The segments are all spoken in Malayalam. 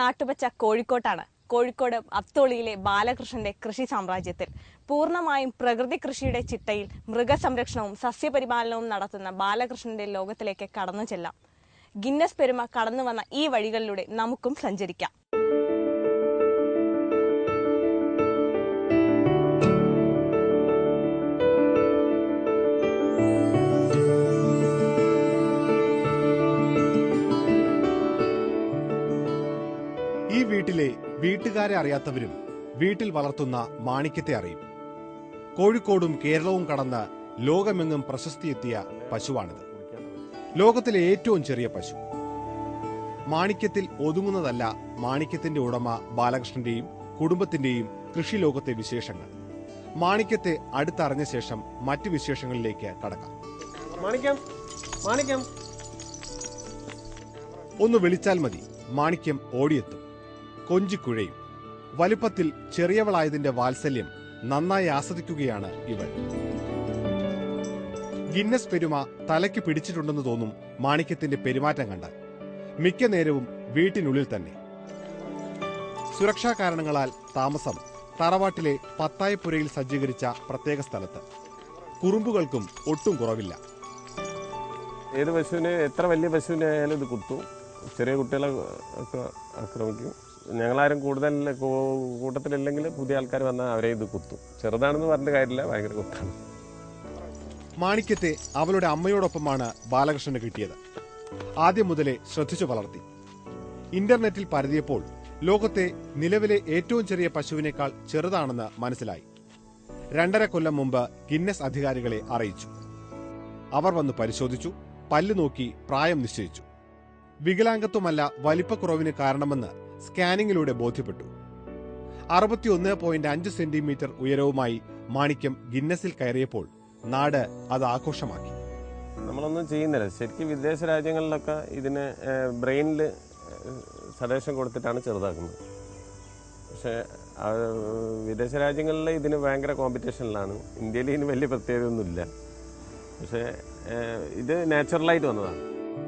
നാട്ടുപച്ച കോഴിക്കോട്ടാണ് കോഴിക്കോട് അത്തോളിയിലെ ബാലകൃഷ്ണന്റെ കൃഷി സാമ്രാജ്യത്തിൽ പൂർണ്ണമായും പ്രകൃതി കൃഷിയുടെ ചിട്ടയിൽ മൃഗസംരക്ഷണവും സസ്യപരിപാലനവും നടത്തുന്ന ബാലകൃഷ്ണന്റെ ലോകത്തിലേക്ക് കടന്നു ചെല്ലാം ഗിന്നസ് പെരുമ കടന്നു വന്ന ഈ വഴികളിലൂടെ നമുക്കും സഞ്ചരിക്കാം ഈ വീട്ടിലെ വീട്ടുകാരെ അറിയാത്തവരും വീട്ടിൽ വളർത്തുന്ന മാണിക്യത്തെ അറിയും കോഴിക്കോടും കേരളവും കടന്ന് ലോകമെങ്ങും പ്രശസ്തിയെത്തിയ പശുവാണിത് ലോകത്തിലെ ഏറ്റവും ചെറിയ പശു മാണിക്യത്തിൽ ഒതുങ്ങുന്നതല്ല മാണിക്യത്തിന്റെ ഉടമ ബാലകൃഷ്ണന്റെയും കുടുംബത്തിന്റെയും കൃഷി ലോകത്തെ വിശേഷങ്ങൾ മാണിക്യത്തെ അടുത്തറിഞ്ഞ ശേഷം മറ്റു വിശേഷങ്ങളിലേക്ക് കടക്കാം മാണിക്യം മാണിക്യം ഒന്ന് വിളിച്ചാൽ മതി മാണിക്യം ഓടിയെത്തും കൊഞ്ചിക്കുഴയും വലുപ്പത്തിൽ ചെറിയവളായതിന്റെ വാത്സല്യം നന്നായി ആസ്വദിക്കുകയാണ് ഇവൾ ഗിന്നസ് പെരുമ തലയ്ക്ക് പിടിച്ചിട്ടുണ്ടെന്ന് തോന്നും മാണിക്യത്തിന്റെ പെരുമാറ്റം കണ്ടാൽ മിക്ക നേരവും വീട്ടിനുള്ളിൽ തന്നെ സുരക്ഷാ കാരണങ്ങളാൽ താമസം തറവാട്ടിലെ പത്തായപ്പുരയിൽ സജ്ജീകരിച്ച പ്രത്യേക സ്ഥലത്ത് കുറുമ്പുകൾക്കും ഒട്ടും കുറവില്ല ഏത് പശുവിനെ എത്ര വലിയ പശുവിനെ ആയാലും ഇത് കുത്തും ചെറിയ കുട്ടികളെ ഒക്കെ ആക്രമിക്കും ഞങ്ങളാരും കൂടുതൽ കൂ- കൂട്ടത്തിലില്ലെങ്കിൽ പുതിയ ആൾക്കാർ വന്നാൽ അവരെ ഇത് കുത്തും ചെറുതാണെന്ന് പറഞ്ഞിട്ട് കാര്യമില്ല ഭയങ്കര കുത്താണ് മാണിക്യത്തെ അവളുടെ അമ്മയോടൊപ്പമാണ് ബാലകൃഷ്ണന് കിട്ടിയത് ആദ്യം മുതലേ ശ്രദ്ധിച്ചു വളർത്തി ഇന്റർനെറ്റിൽ പരതിയപ്പോൾ ലോകത്തെ നിലവിലെ ഏറ്റവും ചെറിയ പശുവിനേക്കാൾ ചെറുതാണെന്ന് മനസ്സിലായി രണ്ടര കൊല്ലം മുമ്പ് ഗിന്നസ് അധികാരികളെ അറിയിച്ചു അവർ വന്ന് പരിശോധിച്ചു പല്ല് നോക്കി പ്രായം നിശ്ചയിച്ചു വികലാംഗത്വമല്ല വലിപ്പക്കുറവിന് കാരണമെന്ന് സ്കാനിങ്ങിലൂടെ ബോധ്യപ്പെട്ടു അറുപത്തിയൊന്ന് പോയിന്റ് അഞ്ച് സെന്റിമീറ്റർ ഉയരവുമായി മാണിക്യം ഗിന്നസിൽ കയറിയപ്പോൾ നാട് അത് ആഘോഷമാക്കി നമ്മളൊന്നും ചെയ്യുന്നില്ല ശരിക്കും വിദേശ രാജ്യങ്ങളിലൊക്കെ ഇതിന് ബ്രെയിനിൽ സജഷൻ കൊടുത്തിട്ടാണ് ചെറുതാക്കുന്നത് പക്ഷേ ആ, വിദേശ രാജ്യങ്ങളിൽ ഇതിന് ഭയങ്കര കോമ്പറ്റീഷനിലാണ് ഇന്ത്യയിൽ ഇതിന് വലിയ പ്രത്യേകതയൊന്നുമില്ല പക്ഷേ ഏഹ്, ഇത് നാച്ചുറലായിട്ട് വന്നതാണ്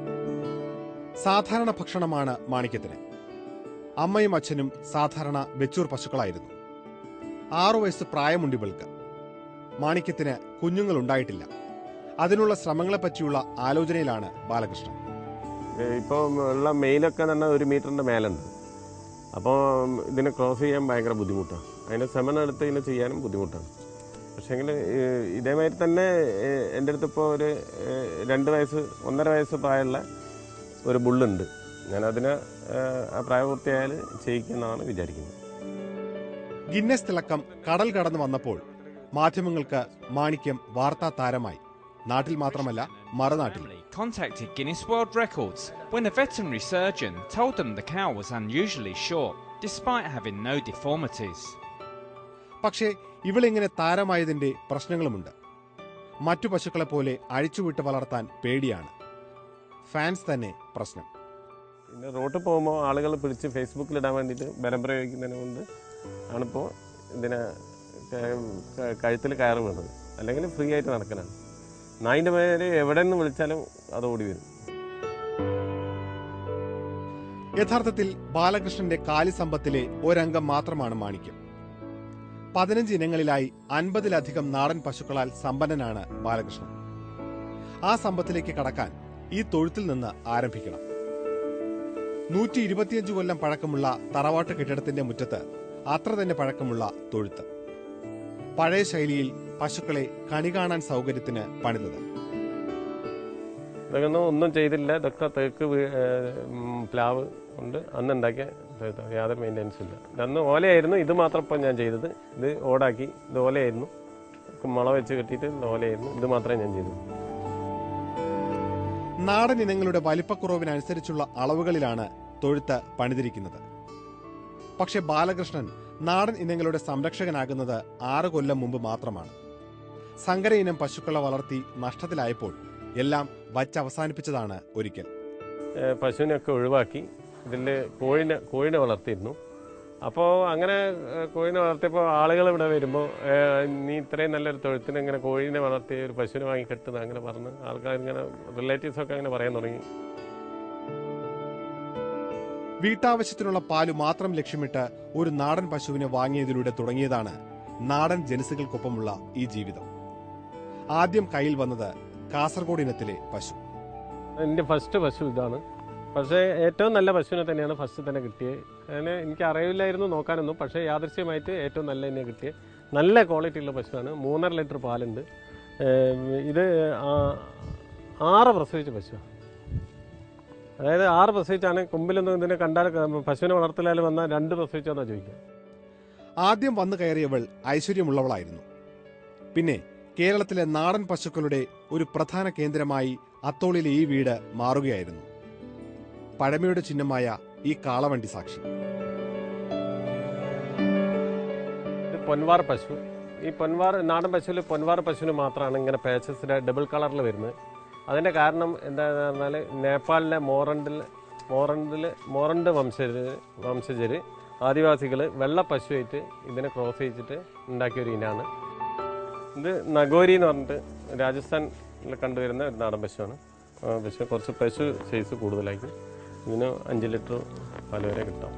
സാധാരണ ഭക്ഷണമാണ് മാണിക്യത്തിന് അമ്മയും അച്ഛനും സാധാരണ വെച്ചൂർ പശുക്കളായിരുന്നു ആറു വയസ്സ് പ്രായമുണ്ട് ഇവൾക്ക് മാണിക്യത്തിന് കുഞ്ഞുങ്ങൾ ഉണ്ടായിട്ടില്ല അതിനുള്ള ശ്രമങ്ങളെപ്പറ്റിയുള്ള ആലോചനയിലാണ് ബാലകൃഷ്ണൻ ഇപ്പോൾ ഉള്ള മെയിലൊക്കെ തന്നെ ഒരു മീറ്ററിൻ്റെ മേലുണ്ട് അപ്പോൾ ഇതിനെ ക്രോസ് ചെയ്യാൻ ഭയങ്കര ബുദ്ധിമുട്ടാണ് അതിൻ്റെ സെമൻ എടുത്ത് ഇതിനെ ചെയ്യാനും ബുദ്ധിമുട്ടാണ് പക്ഷേങ്കിൽ ഇതേമാതിരി തന്നെ ഏഹ്, എൻ്റെ അടുത്ത് ഇപ്പോൾ ഒരു ഏഹ്, രണ്ട് വയസ്സ് ഒന്നര വയസ്സ് പ്രായമുള്ള ഒരു ബുള്ളുണ്ട് ഞാനതിനെ ഏഹ്, ആ പ്രായപൂർത്തിയായാൽ ചെയ്യിക്കുമെന്നാണ് വിചാരിക്കുന്നത് ഗിന്നസ് തിളക്കം കടൽ കടന്നു വന്നപ്പോൾ മാധ്യമങ്ങൾക്ക് മാണിക്യം വാർത്താ താരമായി നാട്ടിൽ മാത്രമല്ല മറുനാട്ടിൽ contacted Guinness World Records when a veterinary surgeon told them the cow was unusually short, despite having no deformities. പക്ഷേ ഇവളിങ്ങനെ താരമായതിന്റെ പ്രശ്നങ്ങളുമുണ്ട് മറ്റു പശുക്കളെ പോലെ അഴിച്ചുവിട്ട് വളർത്താൻ പേടിയാണ് ഫാൻസ് തന്നെ പ്രശ്നം പിന്നെ റോട്ടിൽ പോകുമ്പോൾ ആളുകൾ പിടിച്ച് ഫേസ്ബുക്കിൽ ഇടാൻ വേണ്ടിയിട്ട് ബലം പ്രയോഗിക്കുന്നതിനെ കൊണ്ട് ആണിപ്പോൾ ഇതിനെ കഴുത്തിൽ കയറ് വീണത് അല്ലെങ്കിൽ ഫ്രീ ആയിട്ട് നടക്കലാണ് നായിൻ്റെ പേര് എവിടെ നിന്ന് വിളിച്ചാലും അത് ഓടി വരും യഥാർത്ഥത്തിൽ ബാലകൃഷ്ണന്റെ കാലിസമ്പത്തിലെ ഒരംഗം മാത്രമാണ് മാണിക്യം പതിനഞ്ച് ഇനങ്ങളിലായി അൻപതിലധികം നാടൻ പശുക്കളാൽ സമ്പന്നനാണ് ബാലകൃഷ്ണൻ ആ സമ്പത്തിലേക്ക് കടക്കാൻ ഈ തൊഴുത്തിൽ നിന്ന് ആരംഭിക്കണം നൂറ്റി ഇരുപത്തിയഞ്ച് കൊല്ലം പഴക്കമുള്ള തറവാട്ട് കെട്ടിടത്തിന്റെ മുറ്റത്ത് അത്ര തന്നെ പഴക്കമുള്ള തൊഴുത്ത് പഴയ ശൈലിയിൽ പശുക്കളെ കണി കാണാൻ സൗകര്യത്തിന് പണിതത് ഇതൊക്കെ ഒന്നും ഒന്നും ചെയ്തില്ല ഇതൊക്കെ തേക്ക് വീ- ഏഹ് ഉം, പ്ലാവ് ഉണ്ട് അന്ന് ഉണ്ടാക്കിയ തേക്ക്. യാതൊരു മെയിൻ്റെനൻസും ഇല്ല അന്ന് ഓലയായിരുന്നു ഇത് മാത്രം ഇപ്പം ഞാൻ ചെയ്തത് ഇത് ഓടാക്കി ഇത് ഓലയായിരുന്നു മുള വെച്ച് കെട്ടിയിട്ട് ഇത് ഓലയായിരുന്നു ഇത് മാത്രമേ ഞാൻ ചെയ്തത് നാടൻ ഇനങ്ങളുടെ വലിപ്പക്കുറവിനനുസരിച്ചുള്ള അളവുകളിലാണ് തൊഴുത്ത് പണിതിരിക്കുന്നത് പക്ഷെ ബാലകൃഷ്ണൻ നാടൻ ഇനങ്ങളുടെ സംരക്ഷകനാകുന്നത് ആറ് കൊല്ലം മുമ്പ് മാത്രമാണ് സങ്കര ഇനം പശുക്കളെ വളർത്തി നഷ്ടത്തിലായപ്പോൾ എല്ലാം വച്ചവസാനിപ്പിച്ചതാണ് ഒരിക്കൽ ഏഹ് പശുവിനെയൊക്കെ ഒഴിവാക്കി ഇതിൽ കോഴിനെ കോഴിനെ വളർത്തിയിരുന്നു അപ്പോൾ അങ്ങനെ ഏഹ് കോഴിനെ വളർത്തിയപ്പോൾ ആളുകൾ ഇവിടെ വരുമ്പോൾ ഏഹ് നീ ഇത്രയും നല്ലൊരു തൊഴുത്തിന് ഇങ്ങനെ കോഴിനെ വളർത്തി ഒരു പശുവിനെ വാങ്ങി കെട്ടുന്നത് അങ്ങനെ പറഞ്ഞ് ആൾക്കാർ ഇങ്ങനെ റിലേറ്റീവ്സൊക്കെ അങ്ങനെ പറയാൻ തുടങ്ങി വീട്ടാവശ്യത്തിനുള്ള പാല് മാത്രം ലക്ഷ്യമിട്ട് ഒരു നാടൻ പശുവിനെ വാങ്ങിയതിലൂടെ തുടങ്ങിയതാണ് നാടൻ ജനസുകൾക്കൊപ്പമുള്ള ഈ ജീവിതം ആദ്യം കയ്യിൽ വന്നത് കാസർഗോഡ് ഇനത്തിലെ പശു എൻ്റെ ഫസ്റ്റ് പശു ഇതാണ് പക്ഷേ ഏറ്റവും നല്ല പശുവിനെ തന്നെയാണ് ഫസ്റ്റ് തന്നെ കിട്ടിയത് അതിന് എനിക്ക് അറിയില്ലായിരുന്നു നോക്കാനൊന്നും പക്ഷേ യാദൃശ്യമായിട്ട് ഏറ്റവും നല്ല തന്നെ കിട്ടിയത് നല്ല ക്വാളിറ്റി ഉള്ള പശുവാണ് മൂന്നര ലിറ്റർ പാലുണ്ട് ഏം, ഇത് ആ- ആറ് പ്രസവിച്ച പശുവാണ് അതായത് ആറ് പ്രസവിച്ചാണ് കൊമ്പിലൊന്നും ഇതിനെ കണ്ടാൽ പശുവിനെ വളർത്തലാൽ വന്നാൽ രണ്ട് പ്രസവിച്ചോന്നാണ് ചോദിക്കുക ആദ്യം വന്നു കയറിയവൾ ഐശ്വര്യമുള്ളവളായിരുന്നു പിന്നെ കേരളത്തിലെ നാടൻ പശുക്കളുടെ ഒരു പ്രധാന കേന്ദ്രമായി അത്തോളിലെ ഈ വീട് മാറുകയായിരുന്നു പഴമയുടെ ചിഹ്നമായ ഈ കാളവണ്ടി സാക്ഷി ഇത് പൊൻവാർ പശു ഈ പൊൻവാർ നാടൻ പശുവിൽ പൊൻവാർ പശുവിന് മാത്രമാണ് ഇങ്ങനെ പേച്ചസിൻ്റെ ഡബിൾ കളറിൽ വരുന്നത് അതിൻ്റെ കാരണം എന്താണെന്ന് പറഞ്ഞാൽ നേപ്പാളിലെ മോറണ്ടിൽ മോറണ്ടിൽ മോറണ്ട് വംശജർ വംശജർ ആദിവാസികൾ വെള്ള പശുവായിട്ട് ഇതിനെ ക്രോസ് ചെയ്യിച്ചിട്ട് ഉണ്ടാക്കിയ ഒരു ഇനാണ് ഇത് നഗോരി എന്ന് പറഞ്ഞിട്ട് രാജസ്ഥാനിൽ കണ്ടുവരുന്ന ഒരു നാടൻ പശുവാണ് ആ പശു കുറച്ച് പശു സൈസ് കൂടുതലായിരിക്കും ഇതിന് അഞ്ച് ലിറ്റർ പാല് വരെ കിട്ടാം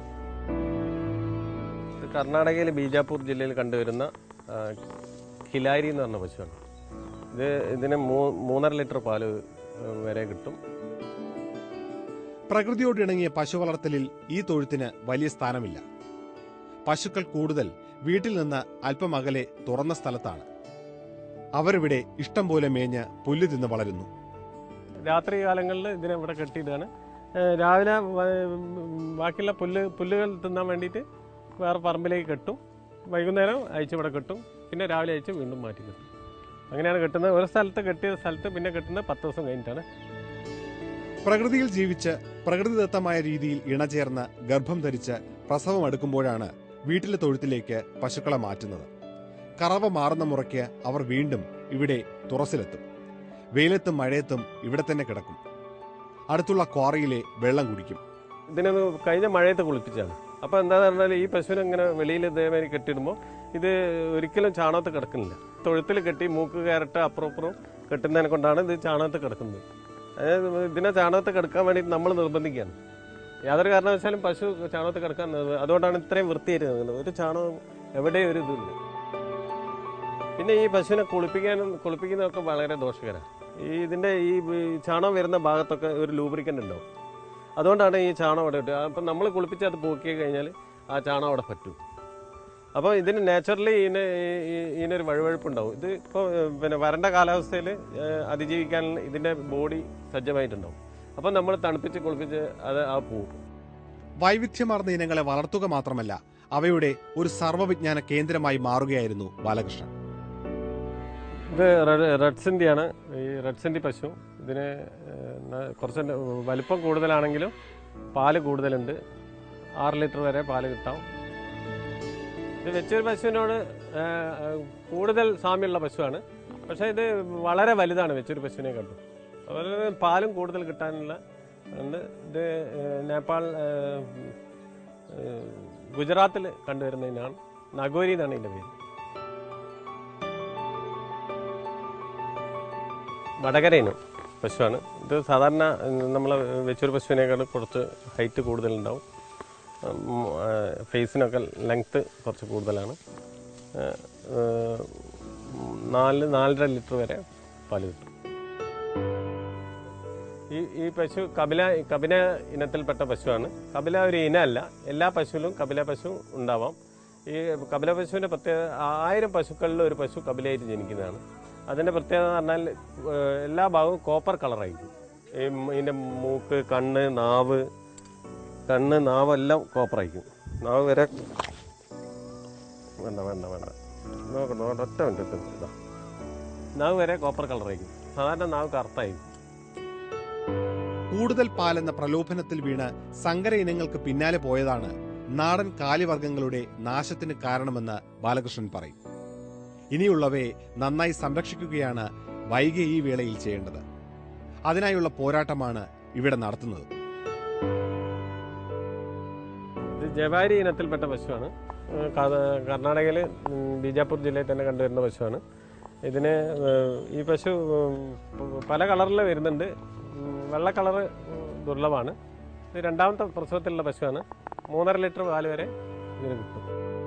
ഇത് കർണാടകയിലെ ബീജാപ്പൂർ ജില്ലയിൽ കണ്ടുവരുന്ന ആ, ഖിലാരി എന്ന് പറഞ്ഞ പശുവാണ് ഇത് ഇതിന് മൂ- മൂന്നര ലിറ്റർ പാല് വരെ കിട്ടും പ്രകൃതിയോട് ഇണങ്ങിയ പശു വളർത്തലിൽ ഈ തൊഴുത്തിന് വലിയ സ്ഥാനമില്ല പശുക്കൾ കൂടുതൽ വീട്ടിൽ നിന്ന് അല്പം അകലെ തുറന്ന സ്ഥലത്താണ് അവരിവിടെ ഇഷ്ടം പോലെ മേഞ്ഞ് പുല്ല് തിന്ന് വളരുന്നു രാത്രി കാലങ്ങളിൽ ഇതിനെ ഇവിടെ കെട്ടിയിട്ടാണ് ഏഹ് രാവിലെ വ- ബാക്കിയുള്ള പുല്ല് പുല്ലുകൾ തിന്നാൻ വേണ്ടിയിട്ട് വേറെ പറമ്പിലേക്ക് കെട്ടും വൈകുന്നേരം അയച്ച് ഇവിടെ കെട്ടും പിന്നെ രാവിലെ അയച്ച് വീണ്ടും മാറ്റി കെട്ടും അങ്ങനെയാണ് കെട്ടുന്നത് ഒരു സ്ഥലത്ത് കെട്ടിയ സ്ഥലത്ത് പിന്നെ കെട്ടുന്നത് പത്ത് ദിവസം കഴിഞ്ഞിട്ടാണ് പ്രകൃതിയിൽ ജീവിച്ച് പ്രകൃതിദത്തമായ രീതിയിൽ ഇണചേർന്ന് ഗർഭം ധരിച്ച് പ്രസവം അടുക്കുമ്പോഴാണ് വീട്ടിലെ തൊഴുത്തിലേക്ക് പശുക്കളെ മാറ്റുന്നത് കറവ മാറുന്ന മുറയ്ക്ക് അവർ വീണ്ടും ഇവിടെ തുറസിലെത്തും വെയിലത്തും മഴയത്തും ഇവിടെ തന്നെ കിടക്കും അടുത്തുള്ള ക്വാറിയിലെ വെള്ളം കുടിക്കും ഇതിനെ കഴിഞ്ഞ മഴയത്ത് കുളിപ്പിച്ചാണ് അപ്പോൾ എന്താണെന്ന് പറഞ്ഞാൽ ഈ പശുവിനെ ഇങ്ങനെ വെളിയിൽ ഇതേമാതിരി കെട്ടിയിടുമ്പോൾ ഇത് ഒരിക്കലും ചാണകത്ത് കിടക്കുന്നില്ല തൊഴുത്തിൽ കെട്ടി മൂക്ക് കയറിട്ട് അപ്പുറം അപ്പുറം കെട്ടുന്നതിനെ കൊണ്ടാണ് ഇത് ചാണകത്ത് കിടക്കുന്നത് അതായത് ഇതിനെ ചാണകത്ത് കിടക്കാൻ വേണ്ടി നമ്മൾ നിർബന്ധിക്കുകയാണ് യാതൊരു കാരണവശാലും പശു ചാണകത്ത് കിടക്കാൻ നിർബ- അതുകൊണ്ടാണ് ഇത്രയും വൃത്തിയായിട്ട് നിൽക്കുന്നത് ഒരു ചാണകം എവിടെയും ഒരു ഇതില്ല പിന്നെ ഈ പശുവിനെ കുളിപ്പിക്കാനും കുളിപ്പിക്കുന്നതൊക്കെ വളരെ ദോഷകരമാണ് ഈ ഇതിൻ്റെ ഈ ഈ ചാണകം വരുന്ന ഭാഗത്തൊക്കെ ഒരു ലൂബ്രിക്കൻ്റ് ഉണ്ടാവും അതുകൊണ്ടാണ് ഈ ചാണകം അവിടെ ഇട്ട് അപ്പം നമ്മൾ കുളിപ്പിച്ച് അത് പോക്കി കഴിഞ്ഞാൽ ആ ചാണകം അവിടെ പറ്റും അപ്പോൾ ഇതിന് നാച്ചുറലി ഇതിന് ഈ- ഈ- ഇതിനൊരു വഴുവഴുപ്പുണ്ടാവും ഇത് ഇപ്പോൾ പിന്നെ വരണ്ട കാലാവസ്ഥയിൽ അതിജീവിക്കാൻ ഇതിൻ്റെ ബോഡി സജ്ജമായിട്ടുണ്ടാവും അപ്പം നമ്മൾ തണുപ്പിച്ച് കുളിപ്പിച്ച് അത് ആ പോവും വൈവിധ്യമാർന്ന ഇനങ്ങളെ വളർത്തുക മാത്രമല്ല അവയുടെ ഒരു സർവ്വവിജ്ഞാന കേന്ദ്രമായി മാറുകയായിരുന്നു ബാലകൃഷ്ണൻ ഇത് റെഡ് റെഡ് സിന്ധിയാണ് ഈ റെഡ് സിന്ധി പശു ഇതിന് ഏഹ്, ന- കുറച്ച് ന- വലിപ്പം കൂടുതലാണെങ്കിലും പാല് കൂടുതലുണ്ട് ആറ് ലിറ്റർ വരെ പാല് കിട്ടാം ഇത് വെച്ചൊരു പശുവിനോട് ഏഹ്, കൂടുതൽ സാമ്യമുള്ള പശുവാണ് പക്ഷേ ഇത് വളരെ വലുതാണ് വെച്ചൊരു പശുവിനെ കണ്ടു അതുപോലെ പാലും കൂടുതൽ കിട്ടാനുള്ള ഉണ്ട് ഇത് ഏഹ്, നേപ്പാൾ ഏഹ്, ഏഹ്, ഗുജറാത്തിൽ കണ്ടുവരുന്നതിനാണ് നഗോരി എന്നാണ് ഇതിൻ്റെ പേര് വടകരയിനം പശുവാണ് ഇത് സാധാരണ നമ്മൾ വെച്ചൊരു പശുവിനേക്കാൾ കുറച്ച് ഹൈറ്റ് കൂടുതലുണ്ടാവും ഉം, ആ, ഫേസിനൊക്കെ ലെങ്ത്ത് കുറച്ച് കൂടുതലാണ് ആ, ആ, നാല് നാലര ലിറ്റർ വരെ പാല് കിട്ടും ഈ ഈ പശു കപില കപില ഇനത്തിൽപ്പെട്ട പശുവാണ് കപില ഒരു ഇനമല്ല എല്ലാ പശുവിലും കപില പശു ഉണ്ടാവാം ഈ കപില പശുവിൻ്റെ പ്രത്യേകത ആയിരം പശുക്കളിൽ ഒരു പശു കപിലയായിട്ട് ജനിക്കുന്നതാണ് അതിൻ്റെ പ്രത്യേകത എന്ന് പറഞ്ഞാൽ ഏഹ്, എല്ലാ ഭാഗവും കോപ്പർ കളറായിരിക്കും ഈ മ- ഇതിൻ്റെ മൂക്ക് കണ്ണ് നാവ് കണ്ണ് നാവ് എല്ലാം കോപ്പറായിരിക്കും നാവ് വരെ വേണ്ട വേണ്ട വേണ്ട നോക്കണ്ട വേണ്ട ഒറ്റ മിനിറ്റ് ഇതാ നാവ് വരെ കോപ്പർ കളറായിരിക്കും സാധാരണ നാവ് കറുത്തായിരിക്കും കൂടുതൽ പാലെന്ന പ്രലോഭനത്തിൽ വീണ് സങ്കര ഇനങ്ങൾക്ക് പിന്നാലെ പോയതാണ് നാടൻ കാലിവർഗങ്ങളുടെ നാശത്തിന് കാരണമെന്ന് ബാലകൃഷ്ണൻ പറയും ഇനിയുള്ളവയെ നന്നായി സംരക്ഷിക്കുകയാണ് വൈകിയ ഈ വേളയിൽ ചെയ്യേണ്ടത് അതിനായുള്ള പോരാട്ടമാണ് ഇവിടെ നടത്തുന്നത് ഇത് ജവാരി ഇനത്തിൽപ്പെട്ട പശുവാണ് ഏഹ് ക- കർണാടകയിൽ ഉം, ബീജാപ്പൂർ ജില്ലയിൽ തന്നെ കണ്ടുവരുന്ന പശുവാണ് ഇതിന് ഏഹ്, ഈ പശു ഉം, പല കളറിൽ വരുന്നുണ്ട് ഉം, വെള്ള കളറ് ഉം, ദുർലഭമാണ് ഇത് രണ്ടാമത്തെ പ്രസവത്തിലുള്ള പശുവാണ് മൂന്നര ലിറ്റർ പാല് വരെ ഇതിന് കിട്ടും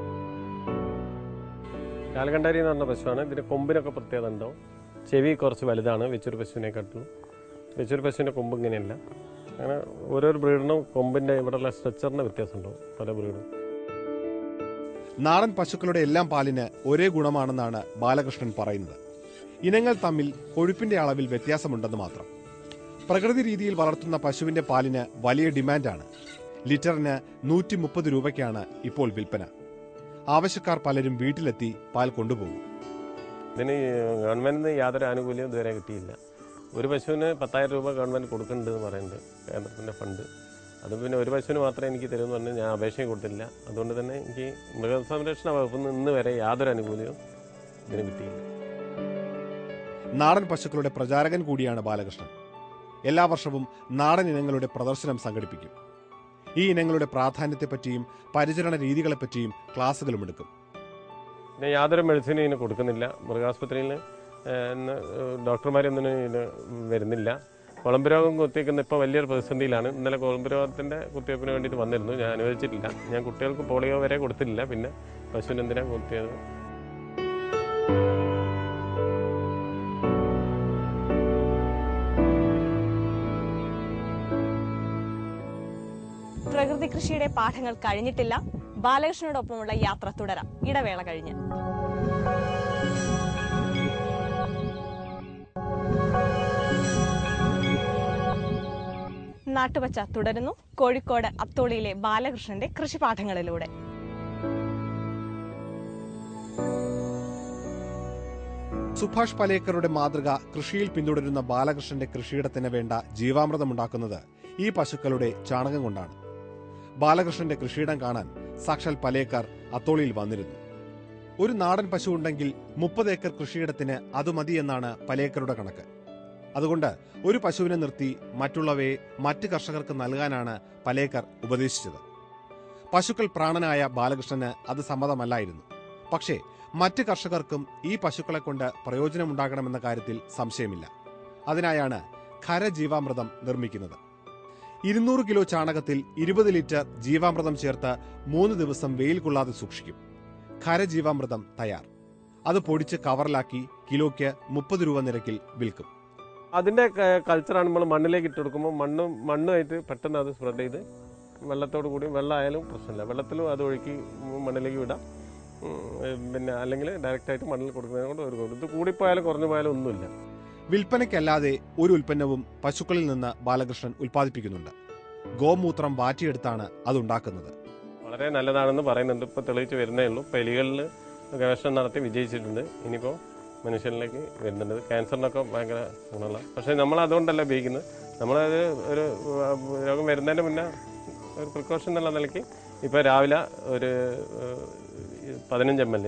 കാൽകണ്ടാരി എന്ന് പറഞ്ഞ പശുവാണ് ഇതിന് കൊമ്പിനൊക്കെ പ്രത്യേകത ഉണ്ടാവും ചെവി കുറച്ച് വലുതാണ് വെച്ചൊരു പശുവിനെക്കാട്ടും വെച്ചൊരു പശുവിൻ്റെ കൊമ്പ് ഇങ്ങനെയല്ല അങ്ങനെ ഓരോരോ ബ്രീഡിനും കൊമ്പിൻ്റെ ഇവിടെയുള്ള സ്ട്രക്ചറിന് വ്യത്യാസം ഉണ്ടാവും പല ബ്രീഡും നാടൻ പശുക്കളുടെ എല്ലാം പാലിന് ഒരേ ഗുണമാണെന്നാണ് ബാലകൃഷ്ണൻ പറയുന്നത് ഇനങ്ങൾ തമ്മിൽ കൊഴുപ്പിന്റെ അളവിൽ വ്യത്യാസമുണ്ടെന്ന് മാത്രം പ്രകൃതി രീതിയിൽ വളർത്തുന്ന പശുവിന്റെ പാലിന് വലിയ ഡിമാൻഡാണ് ലിറ്ററിന് നൂറ്റി മുപ്പത് രൂപയ്ക്കാണ് ഇപ്പോൾ വിൽപ്പന ആവശ്യക്കാർ പലരും വീട്ടിലെത്തി പാൽ കൊണ്ടുപോകും ഇതിന് ഗവൺമെന്റിൽ നിന്ന് യാതൊരു ആനുകൂല്യവും ഇതുവരെ കിട്ടിയില്ല ഒരു പശുവിന് പത്തായിരം രൂപ ഗവൺമെന്റ് കൊടുക്കുന്നുണ്ട് എന്ന് പറയുന്നുണ്ട് കേന്ദ്രത്തിന്റെ ഫണ്ട് അത് പിന്നെ ഒരു പശുവിന് മാത്രമേ എനിക്ക് തരുമെന്ന് പറഞ്ഞ് ഞാൻ അപേക്ഷയും കൊടുത്തില്ല അതുകൊണ്ട് തന്നെ എനിക്ക് മൃഗസംരക്ഷണ വകുപ്പിൽ നിന്ന് ഇന്ന് വരെ യാതൊരു ആനുകൂല്യവും ഇതിന് കിട്ടിയില്ല നാടൻ പശുക്കളുടെ പ്രചാരകൻ കൂടിയാണ് ബാലകൃഷ്ണൻ എല്ലാ വർഷവും നാടൻ ഇനങ്ങളുടെ പ്രദർശനം സംഘടിപ്പിക്കും ഈ ഇനങ്ങളുടെ പ്രാധാന്യത്തെപ്പറ്റിയും പരിചരണ രീതികളെപ്പറ്റിയും ക്ലാസുകളും എടുക്കും പിന്നെ യാതൊരു മെഡിസിനും ഇതിന് കൊടുക്കുന്നില്ല മൃഗാസ്പത്രിയിൽ ഡോക്ടർമാരൊന്നും ഇതിന് വരുന്നില്ല കുളമ്പ് രോഗം കുത്തിവെക്കുന്ന ഇപ്പോൾ വലിയൊരു പ്രതിസന്ധിയിലാണ് ഇന്നലെ കുളമ്പ് രോഗത്തിൻ്റെ കുത്തിവയ്പ്പിന് വേണ്ടിയിട്ട് വന്നിരുന്നു ഞാൻ അനുവദിച്ചിട്ടില്ല ഞാൻ കുട്ടികൾക്ക് പോളിയോ വരെ കൊടുത്തിട്ടില്ല പിന്നെ പശുവിന് എന്തിനാണ് കുത്തിയത് പ്രകൃതി കൃഷിയുടെ പാഠങ്ങൾ കഴിഞ്ഞിട്ടില്ല ബാലകൃഷ്ണനോടൊപ്പമുള്ള യാത്ര തുടരാം ഇടവേള കഴിഞ്ഞ് നാട്ടുപച്ച തുടരുന്നു കോഴിക്കോട് അത്തോളിയിലെ ബാലകൃഷ്ണന്റെ കൃഷിപാഠങ്ങളിലൂടെ സുഭാഷ് പലേക്കറുടെ മാതൃക കൃഷിയിൽ പിന്തുടരുന്ന ബാലകൃഷ്ണന്റെ കൃഷിയിടത്തിന് വേണ്ട ജീവാമൃതമുണ്ടാക്കുന്നത് ഈ പശുക്കളുടെ ചാണകം കൊണ്ടാണ് ബാലകൃഷ്ണന്റെ കൃഷിയിടം കാണാൻ സാക്ഷാൽ പലേക്കർ അത്തോളിയിൽ വന്നിരുന്നു ഒരു നാടൻ പശു ഉണ്ടെങ്കിൽ മുപ്പത് ഏക്കർ കൃഷിയിടത്തിന് അത് മതി എന്നാണ് പലേക്കറുടെ കണക്ക് അതുകൊണ്ട് ഒരു പശുവിനെ നിർത്തി മറ്റുള്ളവയെ മറ്റ് കർഷകർക്ക് നൽകാനാണ് പലേക്കർ ഉപദേശിച്ചത് പശുക്കൾ പ്രാണനായ ബാലകൃഷ്ണന് അത് സമ്മതമല്ലായിരുന്നു പക്ഷേ മറ്റ് കർഷകർക്കും ഈ പശുക്കളെ കൊണ്ട് പ്രയോജനമുണ്ടാകണമെന്ന കാര്യത്തിൽ സംശയമില്ല അതിനായാണ് ഖരജീവാമൃതം നിർമ്മിക്കുന്നത് ഇരുന്നൂറ് കിലോ ചാണകത്തിൽ ഇരുപത് ലിറ്റർ ജീവാമൃതം ചേർത്ത് മൂന്ന് ദിവസം വെയിൽ കൊള്ളാതെ സൂക്ഷിക്കും ഖരജീവാമൃതം തയ്യാർ അത് പൊടിച്ച് കവറിലാക്കി കിലോയ്ക്ക് മുപ്പത് രൂപ നിരക്കിൽ വിൽക്കും അതിൻ്റെ കൾച്ചറാണ് നമ്മൾ മണ്ണിലേക്ക് ഇട്ട് കൊടുക്കുമ്പോൾ മണ്ണും മണ്ണുമായിട്ട് പെട്ടെന്ന് അത് സ്പ്രെഡ് ചെയ്ത് വെള്ളത്തോട് കൂടി വെള്ളമായാലും പ്രശ്നമില്ല വെള്ളത്തിലും അത് ഒഴുക്കി മണ്ണിലേക്ക് വിടാം ഉം, പിന്നെ അല്ലെങ്കിൽ ഡയറക്റ്റായിട്ട് മണ്ണിൽ കൊടുക്കുന്നതിനെ കൊണ്ട് ഒരു കുഴപ്പം. ഇത് കൂടിപ്പോയാലും കുറഞ്ഞു പോയാലും ഒന്നുമില്ല വിൽപ്പനയ്ക്കല്ലാതെ ഒരു ഉൽപ്പന്നവും പശുക്കളിൽ നിന്ന് ബാലകൃഷ്ണൻ ഉൽപ്പാദിപ്പിക്കുന്നുണ്ട് ഗോമൂത്രം വാറ്റിയെടുത്താണ് അതുണ്ടാക്കുന്നത് വളരെ നല്ലതാണെന്ന് പറയുന്നുണ്ട് ഇപ്പോൾ തെളിയിച്ച് വരുന്നേ ഉള്ളൂ ഇപ്പോൾ എലികളിൽ ഗവേഷണം നടത്തി വിജയിച്ചിട്ടുണ്ട് ഇനിയിപ്പോൾ മനുഷ്യനിലേക്ക് വരുന്നുണ്ട് ക്യാൻസറിനൊക്കെ ഭയങ്കര ഗുണമുള്ള പക്ഷേ നമ്മൾ അതുകൊണ്ടല്ല ഉപയോഗിക്കുന്നത് നമ്മളത് ഒരു ആ, രോഗം വരുന്നതിന് മുന്നേ ഒരു പ്രിക്കോഷൻ എന്നുള്ള നിലയ്ക്ക് ഇപ്പോൾ രാവിലെ ഒരു പതിനഞ്ച് എം എൽ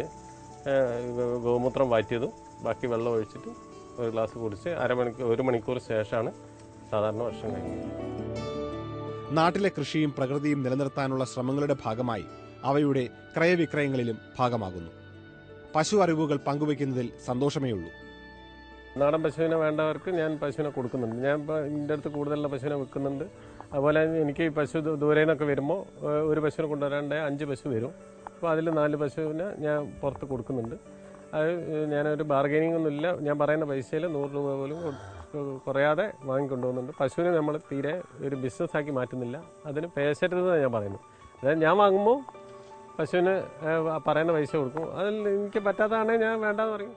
ഗോമൂത്രം വാറ്റിയതും ബാക്കി വെള്ളം ഒഴിച്ചിട്ട് ഒരു ഗ്ലാസ് കുടിച്ച് അരമണിക്കൂർ ഒരു മണിക്കൂർ ശേഷമാണ് സാധാരണ ഭക്ഷണം കഴിക്കുന്നത് നാട്ടിലെ കൃഷിയും പ്രകൃതിയും നിലനിർത്താനുള്ള ശ്രമങ്ങളുടെ ഭാഗമായി അവയുടെ ക്രയവിക്രയങ്ങളിലും ഭാഗമാകുന്നു പശു അറിവുകൾ പങ്കുവയ്ക്കുന്നതിൽ സന്തോഷമേ ഉള്ളൂ നാടൻ പശുവിനെ വേണ്ടവർക്ക് ഞാൻ പശുവിനെ കൊടുക്കുന്നുണ്ട് ഞാൻ ഇപ്പോൾ എൻ്റെ അടുത്ത് കൂടുതലുള്ള പശുവിനെ വിൽക്കുന്നുണ്ട് അതുപോലെ എനിക്ക് ഈ പശു ദൂ- ദൂരെ നിന്നൊക്കെ വരുമ്പോൾ ഏഹ്, ഒരു പശുവിനെ കൊണ്ടുവരാണ്ട് അഞ്ച് പശു വരും അപ്പോൾ അതിൽ നാല് പശുവിനെ ഞാൻ പുറത്ത് കൊടുക്കുന്നുണ്ട് അത് ഏഹ്, ഞാനൊരു ബാർഗൈനിങ് ഒന്നുമില്ല ഞാൻ പറയുന്ന പൈസയിൽ നൂറ് രൂപ പോലും കൊ- കുറയാതെ വാങ്ങിക്കൊണ്ടുപോകുന്നുണ്ട് പശുവിനെ നമ്മൾ തീരെ ഒരു ബിസിനസ് ആക്കി മാറ്റുന്നില്ല അതിന് പേശരുതെന്ന് ഞാൻ പറയുന്നു അതായത് ഞാൻ വാങ്ങുമ്പോൾ പശുവിന് ഏഹ്, പറയുന്ന പൈസ കൊടുക്കും അതിൽ എനിക്ക് പറ്റാത്തതാണെങ്കിൽ ഞാൻ വേണ്ടാന്ന് പറയും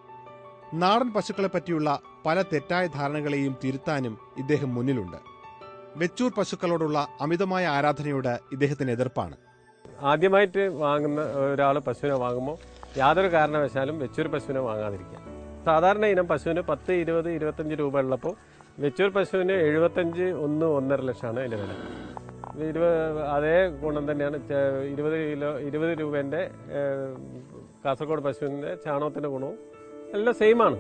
നാടൻ പശുക്കളെ പറ്റിയുള്ള പല തെറ്റായ ധാരണകളെയും തിരുത്താനും ഇദ്ദേഹം മുന്നിലുണ്ട് വെച്ചൂർ പശുക്കളോടുള്ള അമിതമായ ആരാധനയോട് ഇദ്ദേഹത്തിന് എതിർപ്പാണ് ആദ്യമായിട്ട് വാങ്ങുന്ന ഒരാൾ പശുവിനെ വാങ്ങുമ്പോൾ യാതൊരു കാരണവശാലും വെച്ചൂർ പശുവിനെ വാങ്ങാതിരിക്കുക സാധാരണ ഇനം പശുവിന് പത്ത് ഇരുപത് ഇരുപത്തഞ്ച് രൂപ ഉള്ളപ്പോൾ വെച്ചൂർ പശുവിന് എഴുപത്തഞ്ച് ഒന്ന് ഒന്നര ലക്ഷമാണ് അതിൻ്റെ വില ഇരുപത് അതേ ഗുണം തന്നെയാണ് ചെ- ഇരുപത് കിലോ ഇരുപത് രൂപേൻ്റെ ഏഹ്, കാസർഗോഡ് പശുവിൻ്റെ ചാണകത്തിൻ്റെ ഗുണവും എല്ലാം സെയിമാണ്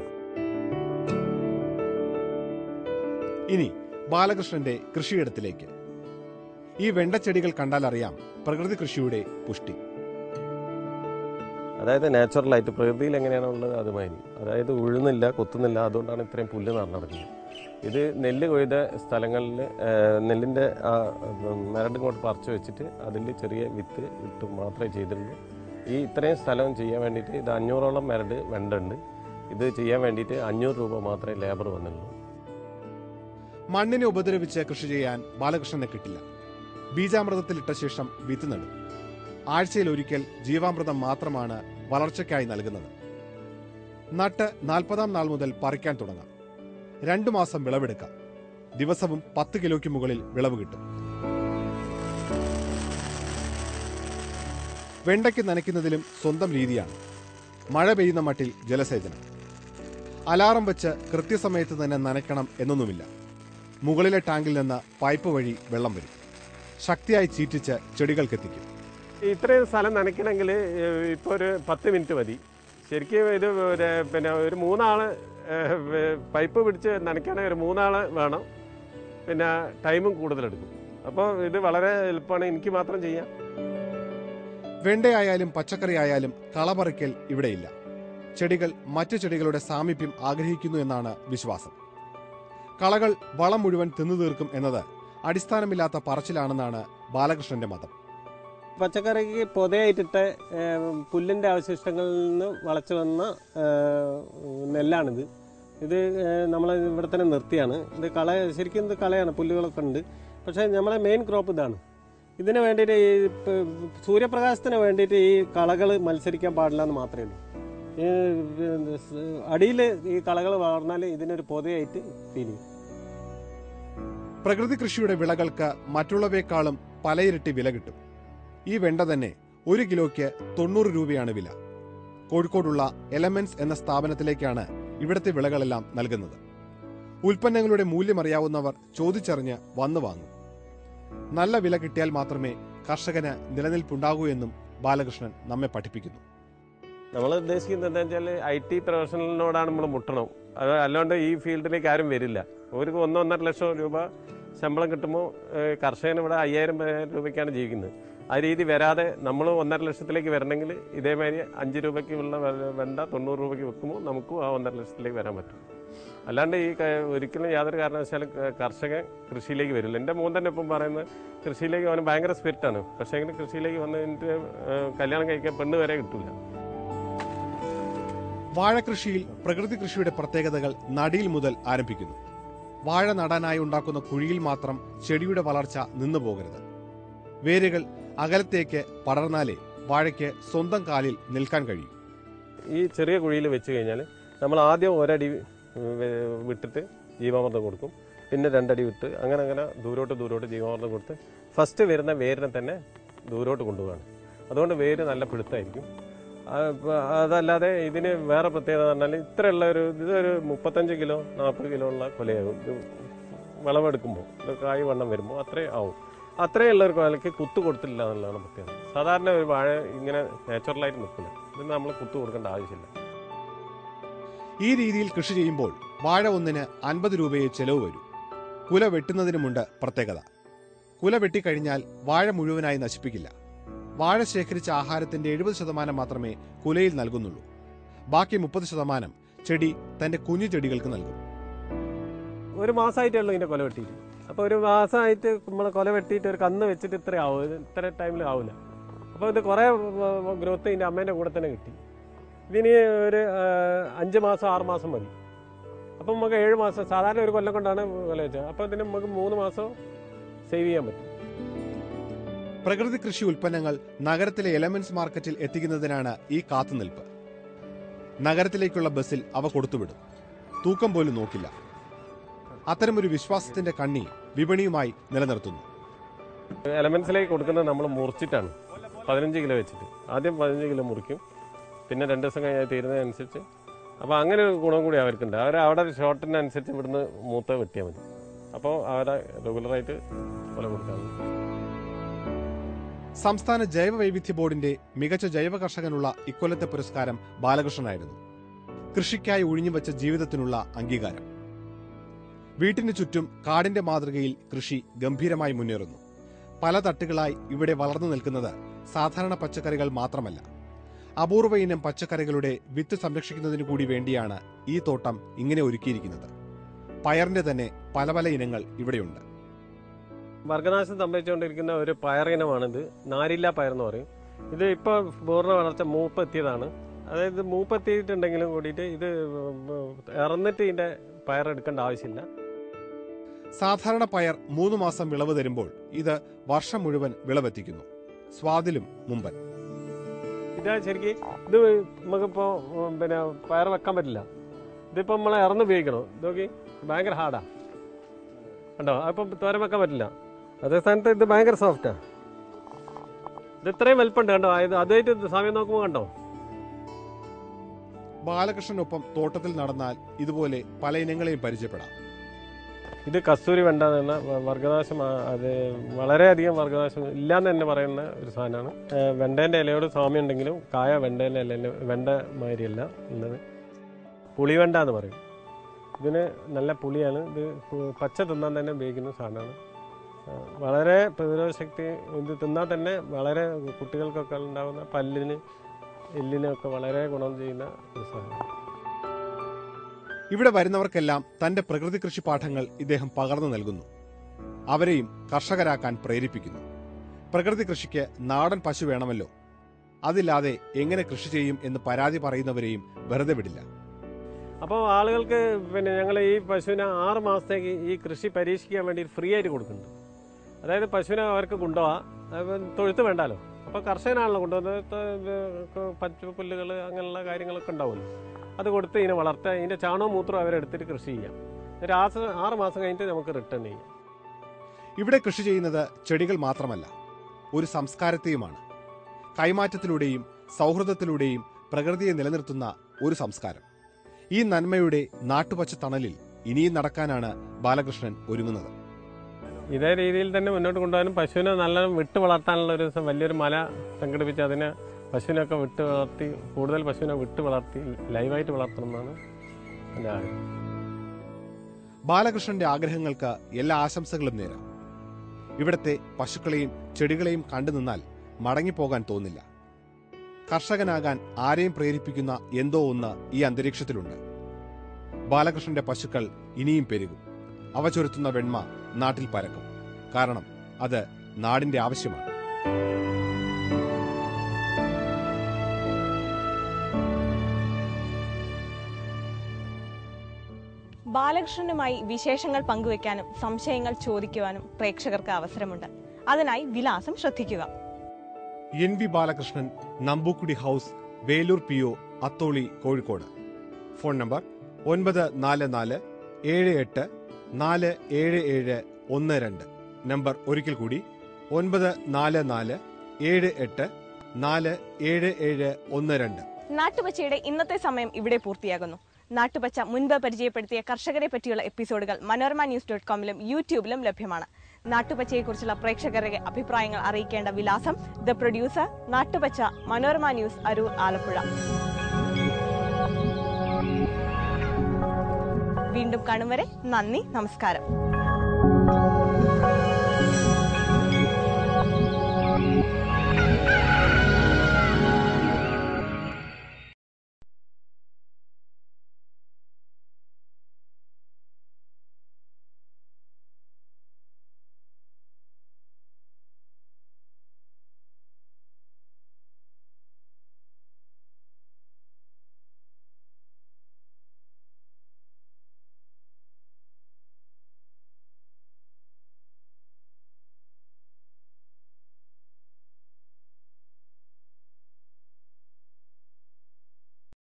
ഇനി ബാലകൃഷ്ണന്റെ കൃഷിയിടത്തിലേക്ക് ഈ വെണ്ടച്ചെടികൾ കണ്ടാൽ അറിയാം പ്രകൃതി കൃഷിയുടെ പുഷ്ടി അതായത് നാച്ചുറലായിട്ട് പ്രകൃതിയിൽ എങ്ങനെയാണോ ഉള്ളത് അതുമാതിരി അതായത് ഉഴുന്നില്ല കൊത്തുന്നില്ല അതുകൊണ്ടാണ് ഇത്രയും പുല്ല് നിറഞ്ഞു നടക്കുന്നത് ഇത് നെല്ല് കൊയ്ത സ്ഥലങ്ങളിൽ നെല്ലിൻ്റെ ആ മരട് ഇങ്ങോട്ട് പറിച്ചു വെച്ചിട്ട് അതിൽ ചെറിയ വിത്ത് ഇട്ട് മാത്രമേ ചെയ്തിട്ടുള്ളൂ ഈ ഇത്രയും സ്ഥലം ചെയ്യാൻ വേണ്ടിയിട്ട് ഇത് അഞ്ഞൂറോളം മരട് വെണ്ടുണ്ട് ഇത് ചെയ്യാൻ വേണ്ടിയിട്ട് അഞ്ഞൂറ് രൂപ മാത്രമേ ലേബർ വന്നുള്ളൂ മണ്ണിനെ ഉപദ്രവിച്ച് കൃഷി ചെയ്യാൻ ബാലകൃഷ്ണനെ കിട്ടില്ല ബീജാമൃതത്തിലിട്ട ശേഷം വിത്ത് നടും ആഴ്ചയിൽ ഒരിക്കൽ ജീവാമൃതം മാത്രമാണ് വളർച്ചയ്ക്കായി നൽകുന്നത് നട്ട് നാൽപ്പതാം നാൾ മുതൽ പറിക്കാൻ തുടങ്ങാം രണ്ടു മാസം വിളവെടുക്കാം ദിവസവും പത്ത് കിലോയ്ക്ക് മുകളിൽ വിളവ് കിട്ടും വെണ്ടയ്ക്ക് നനയ്ക്കുന്നതിലും സ്വന്തം രീതിയാണ് മഴ പെയ്യുന്ന മട്ടിൽ ജലസേചനം അലാറം വെച്ച് കൃത്യസമയത്ത് തന്നെ നനയ്ക്കണം എന്നൊന്നുമില്ല മുകളിലെ ടാങ്കിൽ നിന്ന് പൈപ്പ് വഴി വെള്ളം വരും ശക്തിയായി ചീറ്റിച്ച് ചെടികൾക്കെത്തിക്കും ഇത്രയും സ്ഥലം നനയ്ക്കണമെങ്കിൽ ഇപ്പോൾ ഒരു പത്ത് മിനിറ്റ് മതി ശരിക്കും ഇത് ഒരു പിന്നെ ഒരു മൂന്നാള് ഏഹ്, വേ- പൈപ്പ് പിടിച്ച് നനയ്ക്കണമെങ്കിൽ ഒരു മൂന്നാള് വേണം പിന്നെ ടൈമും കൂടുതലെടുക്കും അപ്പോൾ ഇത് വളരെ എളുപ്പമാണ് എനിക്ക് മാത്രം ചെയ്യാം വെണ്ടയായാലും പച്ചക്കറി ആയാലും കളപറിക്കൽ ഇവിടെയില്ല ചെടികൾ മറ്റു ചെടികളുടെ സാമീപ്യം ആഗ്രഹിക്കുന്നു എന്നാണ് വിശ്വാസം കളകൾ വളം മുഴുവൻ തിന്നു തീർക്കും എന്നത് അടിസ്ഥാനമില്ലാത്ത പറച്ചിലാണെന്നാണ് ബാലകൃഷ്ണന്റെ മതം പച്ചക്കറിക്ക് പൊതയായിട്ടിട്ട് പുല്ലിൻ്റെ അവശിഷ്ടങ്ങളിൽ നിന്ന് വളച്ചു വന്ന ഏഹ്, നെല്ലാണിത് ഇത് നമ്മൾ ഇവിടെ തന്നെ നിർത്തിയാണ് ഇത് കള ശരിക്കും ഇത് കളയാണ് പുല്ലുകളൊക്കെ ഉണ്ട് പക്ഷേ നമ്മളെ മെയിൻ ക്രോപ്പ് ഇതാണ് ഇതിന് വേണ്ടിയിട്ട് ഈ പ- സൂര്യപ്രകാശത്തിന് വേണ്ടിയിട്ട് ഈ കളകൾ മത്സരിക്കാൻ പാടില്ല എന്ന് മാത്രമേ ഉള്ളൂ അടിയിൽ ഈ കളകൾ വളർന്നാൽ ഇതിനൊരു പൊതയായിട്ട് ഫീൽ ചെയ്യും പ്രകൃതി കൃഷിയുടെ വിളകൾക്ക് മറ്റുള്ളവയെക്കാളും പലയിരട്ടി വില കിട്ടും ഈ വെണ്ട തന്നെ ഒരു കിലോയ്ക്ക് തൊണ്ണൂറ് രൂപയാണ് വില കോഴിക്കോടുള്ള എലമെന്റ്സ് എന്ന സ്ഥാപനത്തിലേക്കാണ് ഇവിടുത്തെ വിളകളെല്ലാം നൽകുന്നത് ഉൽപ്പന്നങ്ങളുടെ മൂല്യമറിയാവുന്നവർ ചോദിച്ചറിഞ്ഞ് വന്നു വാങ്ങും നല്ല വില കിട്ടിയാൽ മാത്രമേ കർഷകന് നിലനിൽപ്പുണ്ടാകൂ എന്നും ബാലകൃഷ്ണൻ നമ്മെ പഠിപ്പിക്കുന്നു നമ്മൾ ഉദ്ദേശിക്കുന്നത് എന്താ വെച്ചാൽ ഐ ടി പ്രൊഫഷണലിനോടാണ് നമ്മൾ മുട്ടണം അത് അല്ലാണ്ട് ഈ ഫീൽഡിലേക്ക് ആരും വരില്ല ഒരു ഒന്ന് ഒന്നര ലക്ഷം രൂപ ശമ്പളം കിട്ടുമ്പോൾ ഏഹ്, കർഷകൻ ഇവിടെ അയ്യായിരം പതിനായിരം രൂപയ്ക്കാണ് ജീവിക്കുന്നത് ആ രീതി വരാതെ നമ്മൾ ഒന്നര ലക്ഷത്തിലേക്ക് വരണമെങ്കിൽ ഇതേമാതിരി അഞ്ച് രൂപയ്ക്ക് ഉള്ള വെ- വെണ്ട തൊണ്ണൂറ് രൂപയ്ക്ക് വെക്കുമ്പോൾ നമുക്കും ആ ഒന്നര ലക്ഷത്തിലേക്ക് വരാൻ പറ്റും അല്ലാണ്ട് ഈ ക- ഒരിക്കലും യാതൊരു കാരണവശാലും ക- കർഷകൻ കൃഷിയിലേക്ക് വരില്ല എൻ്റെ മോൻ തന്നെ ഇപ്പം പറയുന്നത് കൃഷിയിലേക്ക് അവന് ഭയങ്കര സ്പിരിറ്റാണ് പക്ഷേ എങ്കിൽ കൃഷിയിലേക്ക് വന്ന് കഴിഞ്ഞിട്ട് ഏഹ്, കല്യാണം കഴിക്കാൻ പെണ്ണ് വരെ കിട്ടില്ല വാഴകൃഷിയിൽ പ്രകൃതി കൃഷിയുടെ പ്രത്യേകതകൾ നടിയിൽ മുതൽ ആരംഭിക്കുന്നു വാഴ നടാനായി ഉണ്ടാക്കുന്ന കുഴിയിൽ മാത്രം ചെടിയുടെ വളർച്ച നിന്നു പോകരുത് വേരുകൾ അകലത്തേക്ക് പടർന്നാലേ വാഴയ്ക്ക് സ്വന്തം കാലിൽ നിൽക്കാൻ കഴിയും ഈ ചെറിയ കുഴിയിൽ വെച്ച് കഴിഞ്ഞാൽ നമ്മൾ ആദ്യം ഒരടി വെ- വിട്ടിട്ട് ജീവാമൃതം കൊടുക്കും പിന്നെ രണ്ടടി വിട്ട് അങ്ങനെ അങ്ങനെ ദൂരോട്ട് ദൂരോട്ട് ജീവാമൃതം കൊടുത്ത് ഫസ്റ്റ് വരുന്ന വേരിനെ തന്നെ ദൂരോട്ട് കൊണ്ടുപോവാണ് അതുകൊണ്ട് വേര് നല്ല പിടുത്തായിരിക്കും ആ, ഇപ്പ- അതല്ലാതെ ഇതിന് വേറെ പ്രത്യേകത എന്ന് പറഞ്ഞാൽ ഇത്രയുള്ള ഒരു ഇതൊരു മുപ്പത്തഞ്ച് കിലോ നാൽപ്പത് കിലോ ഉള്ള കൊലയാകും ഇത് വിളവെടുക്കുമ്പോൾ ഇത് കായ് വണ്ണം വരുമ്പോൾ അത്രയും ആവും അത്രയുള്ള ഒരു കൊലയ്ക്ക് കുത്തു കൊടുത്തില്ല എന്നുള്ളതാണ് പ്രത്യേകത സാധാരണ ഒരു വാഴ ഇങ്ങനെ നാച്ചുറലായിട്ട് നിൽക്കില്ല ഇതിന് നമ്മൾ കുത്തു കൊടുക്കേണ്ട ആവശ്യമില്ല ഈ രീതിയിൽ കൃഷി ചെയ്യുമ്പോൾ വാഴ ഒന്നിന് അൻപത് രൂപയെ ചെലവ് വരൂ കുല വെട്ടുന്നതിനുമുണ്ട് പ്രത്യേകത കുല വെട്ടിക്കഴിഞ്ഞാൽ വാഴ മുഴുവനായി നശിപ്പിക്കില്ല വാഴ ശേഖരിച്ച ആഹാരത്തിന്റെ എഴുപത് ശതമാനം മാത്രമേ കുലയിൽ നൽകുന്നുള്ളൂ ബാക്കി മുപ്പത് ശതമാനം ചെടി തന്റെ കുഞ്ഞു ചെടികൾക്ക് നൽകും ഒരു മാസമായിട്ടേ ഉള്ളൂ ഇതിന്റെ കൊല വെട്ടിയിട്ട് അപ്പോൾ ഒരു മാസമായിട്ട് നമ്മൾ കൊല വെട്ടിയിട്ട് ഒരു കന്ന് വെച്ചിട്ട് ഇത്ര ആവും ഇത് ഇത്ര ടൈമിൽ ആവില്ല അപ്പോൾ ഇത് കുറേ ഗ്രോത്ത് ഇതിന്റെ അമ്മേന്റെ കൂടെ തന്നെ കിട്ടി ഇതിന് ഒരു ആ, അഞ്ച് മാസം ആറ് മാസം മതി അപ്പം നമുക്ക് ഏഴ് മാസം സാധാരണ ഒരു കൊല്ലം കൊണ്ടാണ് കൊല വെച്ചത് അപ്പോൾ ഇതിന് നമുക്ക് മൂന്ന് മാസം സേവ് ചെയ്യാൻ പറ്റും പ്രകൃതി കൃഷി ഉൽപ്പന്നങ്ങൾ നഗരത്തിലെ എലമെന്റ്സ് മാർക്കറ്റിൽ എത്തിക്കുന്നതിനാണ് ഈ കാത്തുനിൽപ്പ് നഗരത്തിലേക്കുള്ള ബസ്സിൽ അവ കൊടുത്തുവിടും തൂക്കം പോലും നോക്കില്ല അത്തരമൊരു വിശ്വാസത്തിന്റെ കണ്ണി വിപണിയുമായി നിലനിർത്തുന്നു എലമെന്റ്സിലേക്ക് കൊടുക്കുന്നത് നമ്മൾ മുറിച്ചിട്ടാണ് പതിനഞ്ച് കിലോ വെച്ചിട്ട് ആദ്യം പതിനഞ്ച് കിലോ മുറിക്കും പിന്നെ രണ്ട് ദിവസം കഴിഞ്ഞാൽ തീരുന്നതനുസരിച്ച് അപ്പോൾ അങ്ങനെ ഒരു ഗുണം കൂടി അവർക്കുണ്ട് അവർ അവിടെ ഷോർട്ടിനനുസരിച്ച് ഇവിടുന്ന് മൂത്ത വെട്ടിയാൽ മതി അപ്പോൾ അവരെ റെഗുലറായിട്ട് കൊല കൊടുക്കാറുണ്ട് സംസ്ഥാന ജൈവ വൈവിധ്യ ബോർഡിന്റെ മികച്ച ജൈവ കർഷകനുള്ള ഇക്കൊല്ലത്തെ പുരസ്കാരം ബാലകൃഷ്ണനായിരുന്നു കൃഷിക്കായി ഒഴിഞ്ഞുവച്ച ജീവിതത്തിനുള്ള അംഗീകാരം വീട്ടിനു ചുറ്റും കാടിന്റെ മാതൃകയിൽ കൃഷി ഗംഭീരമായി മുന്നേറുന്നു പല തട്ടുകളായി ഇവിടെ വളർന്നു നിൽക്കുന്നത് സാധാരണ പച്ചക്കറികൾ മാത്രമല്ല അപൂർവ ഇനം പച്ചക്കറികളുടെ വിത്ത് സംരക്ഷിക്കുന്നതിനു കൂടി വേണ്ടിയാണ് ഈ തോട്ടം ഇങ്ങനെ ഒരുക്കിയിരിക്കുന്നത് പയറിന്റെ തന്നെ പല പല ഇനങ്ങൾ ഇവിടെയുണ്ട് വർഗനാശം സംഭവിച്ചുകൊണ്ടിരിക്കുന്ന ഒരു പയറിനമാണിത് നാരില്ല പയർ എന്ന് പറയും ഇത് ഇപ്പോൾ പൂർണ്ണ വളർച്ച മൂപ്പെത്തിയതാണ് അതായത് മൂപ്പെത്തിയിട്ടുണ്ടെങ്കിലും കൂടിയിട്ട് ഇത് ഇറന്നിട്ട് ഇതിൻ്റെ പയറെടുക്കേണ്ട ആവശ്യമില്ല സാധാരണ പയർ മൂന്ന് മാസം വിളവ് തരുമ്പോൾ ഇത് വർഷം മുഴുവൻ വിളവെത്തിക്കുന്നു സ്വാദിലും മുമ്പൻ ഇത് ശരിക്കും ഇത് നമുക്കിപ്പോൾ പിന്നെ പയർ വെക്കാൻ പറ്റില്ല ഇതിപ്പോൾ നമ്മൾ ഇറന്ന് ഉപയോഗിക്കണം ഇത് നോക്കി ഭയങ്കര ഹാർഡാ കണ്ടോ അപ്പം തോരൻ വെക്കാൻ പറ്റില്ല അതേ സ്ഥാനത്ത് ഇത് ഭയങ്കര സോഫ്റ്റാ ഇത് ഇത്രയും വലിപ്പമുണ്ട് കണ്ടോ ഇത് അതുമായിട്ട് സമയം നോക്കുമ്പോൾ കണ്ടോ ബാലകൃഷ്ണനൊപ്പം തോട്ടത്തിൽ നടന്നാൽ ഇതുപോലെ പല ഇനങ്ങളെയും പരിചയപ്പെടാം ഇത് കസ്തൂരി വെണ്ട എന്ന് പറഞ്ഞ വ- വർഗ്ഗനാശം ആ, അത് വളരെയധികം വർഗ്ഗനാശം ഇല്ലാന്ന് തന്നെ പറയുന്ന ഒരു സാധനമാണ് ഏഹ് വെണ്ടേൻ്റെ ഇലയോട് സാമ്യം ഉണ്ടെങ്കിലും കായ വെണ്ടേൻ്റെ ഇല വെണ്ട മാതിരിയല്ല എന്നത് പുളിവെണ്ട എന്ന് പറയും ഇതിന് നല്ല പുളിയാണ് ഇത് പു- പച്ച തിന്നാൻ തന്നെ ഉപയോഗിക്കുന്ന സാധനമാണ് ഏഹ് വളരെ പ്രതിരോധശക്തി ഇത് തിന്നാൽ തന്നെ വളരെ കുട്ടികൾക്കൊക്കെ ഉണ്ടാകുന്ന പല്ലിന് എല്ലിനൊക്കെ വളരെ ഗുണം ചെയ്യുന്ന ഒരു സാധനമാണ് ഇവിടെ വരുന്നവർക്കെല്ലാം തന്റെ പ്രകൃതി കൃഷി പാഠങ്ങൾ ഇദ്ദേഹം പകർന്നു നൽകുന്നു അവരെയും കർഷകരാക്കാൻ പ്രേരിപ്പിക്കുന്നു പ്രകൃതി കൃഷിക്ക് നാടൻ പശു വേണമല്ലോ അതില്ലാതെ എങ്ങനെ കൃഷി ചെയ്യും എന്ന് പരാതി പറയുന്നവരെയും വെറുതെ വിടില്ല അപ്പോൾ ആളുകൾക്ക് പിന്നെ ഞങ്ങൾ ഈ പശുവിനെ ആറ് മാസത്തേക്ക് ഈ കൃഷി പരീക്ഷിക്കാൻ വേണ്ടി ഫ്രീ ആയിട്ട് കൊടുക്കുന്നുണ്ട് അതായത് പശുവിനെ അവർക്ക് കൊണ്ടുപോവാം അപ്പം തൊഴുത്ത് വേണ്ടാലോ അപ്പോൾ കർഷകനാണല്ലോ കൊണ്ടുവന്നത് ത- പച്ച പുല്ലുകൾ അങ്ങനെയുള്ള കാര്യങ്ങളൊക്കെ ഉണ്ടാവുമല്ലോ അത് കൊടുത്ത് ഇതിനെ വളർത്തുക ഇതിൻ്റെ ചാണകവും മൂത്രവും അവരെടുത്തിട്ട് കൃഷി ചെയ്യാം ഒരു ആറ് ആറ് മാസം കഴിഞ്ഞിട്ട് നമുക്ക് റിട്ടേൺ ചെയ്യാം ഇവിടെ കൃഷി ചെയ്യുന്നത് ചെടികൾ മാത്രമല്ല ഒരു സംസ്കാരത്തെയുമാണ് കൈമാറ്റത്തിലൂടെയും സൗഹൃദത്തിലൂടെയും പ്രകൃതിയെ നിലനിർത്തുന്ന ഒരു സംസ്കാരം ഈ നന്മയുടെ നാട്ടുപച്ച തണലിൽ ഇനിയും നടക്കാനാണ് ബാലകൃഷ്ണൻ ഒരുങ്ങുന്നത് ഇതേ രീതിയിൽ തന്നെ മുന്നോട്ട് കൊണ്ടുപോകാനും പശുവിനെ നല്ല വിട്ട് വളർത്താനുള്ള ഒരു ദിവസം വലിയൊരു മല സംഘടിപ്പിച്ച് അതിനെ പശുവിനൊക്കെ വിട്ട് വളർത്തി കൂടുതൽ പശുവിനെ വിട്ട് വളർത്തി ലൈവായിട്ട് വളർത്തണം എന്നാണ് എൻ്റെ ആഗ്രഹം ബാലകൃഷ്ണന്റെ ആഗ്രഹങ്ങൾക്ക് എല്ലാ ആശംസകളും നേരാം ഇവിടത്തെ പശുക്കളെയും ചെടികളെയും കണ്ടു നിന്നാൽ മടങ്ങിപ്പോകാൻ തോന്നില്ല കർഷകനാകാൻ ആരെയും പ്രേരിപ്പിക്കുന്ന എന്തോ ഒന്ന് ഈ അന്തരീക്ഷത്തിലുണ്ട് ബാലകൃഷ്ണന്റെ പശുക്കൾ ഇനിയും പെരുകും അവ ചൊരുത്തുന്ന വെണ്മ നാട്ടിൽ പരക്കും കാരണം അത് നാടിന്റെ ആവശ്യമാണ് ബാലകൃഷ്ണനുമായി വിശേഷങ്ങൾ പങ്കുവെക്കാനും സംശയങ്ങൾ ചോദിക്കുവാനും പ്രേക്ഷകർക്ക് അവസരമുണ്ട് അതിനായി വിലാസം ശ്രദ്ധിക്കുക N V Balakrishnan Nambookkudi house Velur P O Atholi Kozhikode phone number ഒൻപത് നാല് നാല് ഏഴ് എട്ട് നാല് ഏഴ് ഏഴ് ഒന്ന് രണ്ട് നമ്പർ ഒരിക്കൽ കൂടി ഒൻപത് നാല് നാല് ഏഴ് എട്ട് നാല് ഏഴ് ഏഴ് ഒന്ന് രണ്ട് നാട്ടുപച്ചയുടെ ഇന്നത്തെ സമയം ഇവിടെ പൂർത്തിയാകുന്നു നാട്ടുപച്ച മുൻപ് പരിചയപ്പെടുത്തിയ കർഷകരെ പറ്റിയുള്ള എപ്പിസോഡുകൾ മനോരമ ന്യൂസ് ഡോട്ട് കോമിലും യൂട്യൂബിലും ലഭ്യമാണ് നാട്ടുപച്ചയെക്കുറിച്ചുള്ള പ്രേക്ഷകരുടെ അഭിപ്രായങ്ങൾ അറിയിക്കേണ്ട വിലാസം the producer Nattupacha Manorama news Aroor Alappuzha വീണ്ടും കാണും വരെ നന്ദി നമസ്കാരം